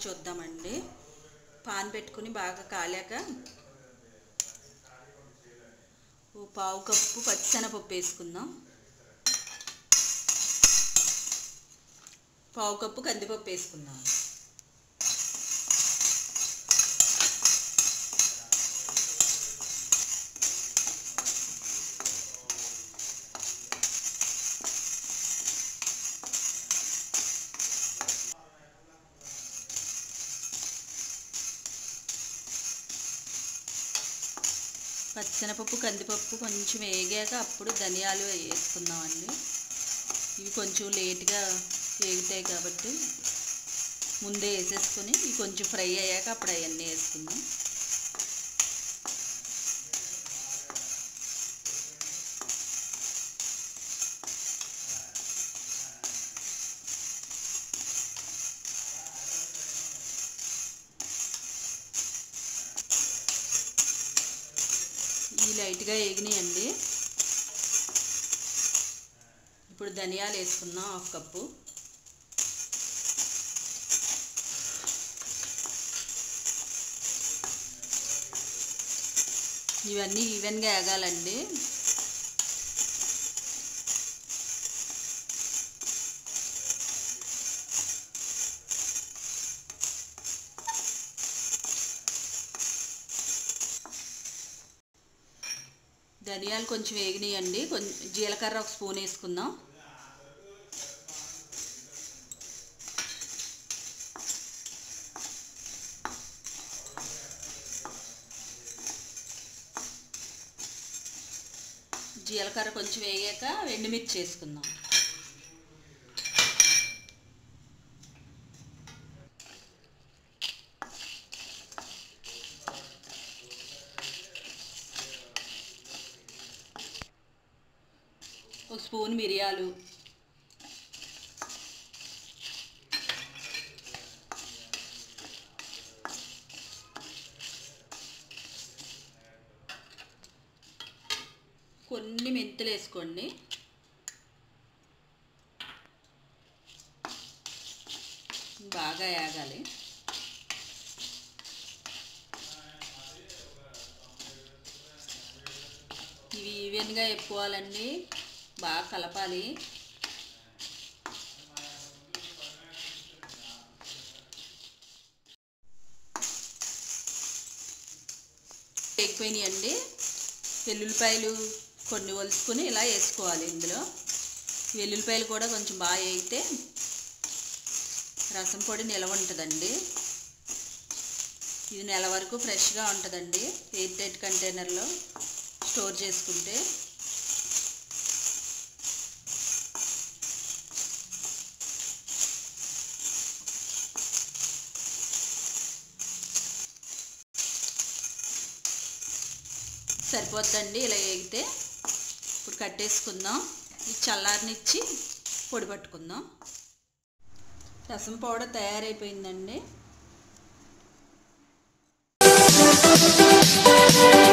చూద్దామండి పాన్ పెట్టుకుని బాగా కాలాక ఓ పావు కప్పు పచ్చెనపప్పు వేసుకుందాం పావు కప్పు కందిపప్పు వేసుకుందాం పచ్చెనపప్పు కందిపప్పు కొంచెం వేగాక అప్పుడు ధనియాలు వేసుకుందామండి ఇవి కొంచెం లేట్గా వేగుతాయి కాబట్టి ముందే వేసేసుకొని ఇవి కొంచెం ఫ్రై అయ్యాక అప్పుడు అవన్నీ వేసుకుందాం ఇవి లైట్గా వేగినాయండి ఇప్పుడు ధనియాలు వేసుకుందాం హాఫ్ కప్పు ఇవన్నీ ఈవెన్గా వేగాలండి ధనియాలు కొంచెం వేగినాయండి కొంచెం జీలకర్ర ఒక స్పూన్ వేసుకుందాం జీలకర్ర కొంచెం వేగాక ఎండుమిర్చి వేసుకుందాం ఒక స్పూన్ మిరియాలు కొన్ని మెంతులు వేసుకోండి బాగా వేగాలి ఇవి ఈవెన్గా వేపుకోవాలండి బాగా కలపాలి వేగిపోయినాయండి వెల్లుల్లిపాయలు కొన్ని ఒలుచుకొని ఇలా వేసుకోవాలి ఇందులో వెల్లుల్లిపాయలు కూడా కొంచెం బాగా వేగితే రసం పొడి నిలవ ఉంటుందండి ఇది నెల వరకు ఫ్రెష్గా ఉంటుందండి ఎయిర్ టైట్ కంటైనర్లో స్టోర్ చేసుకుంటే సరిపోద్దండి ఇలా వేగితే ఇప్పుడు కట్టేసుకుందాం ఇది చల్లారనిచ్చి పొడి పట్టుకుందాం రసం పౌడర్ తయారైపోయిందండి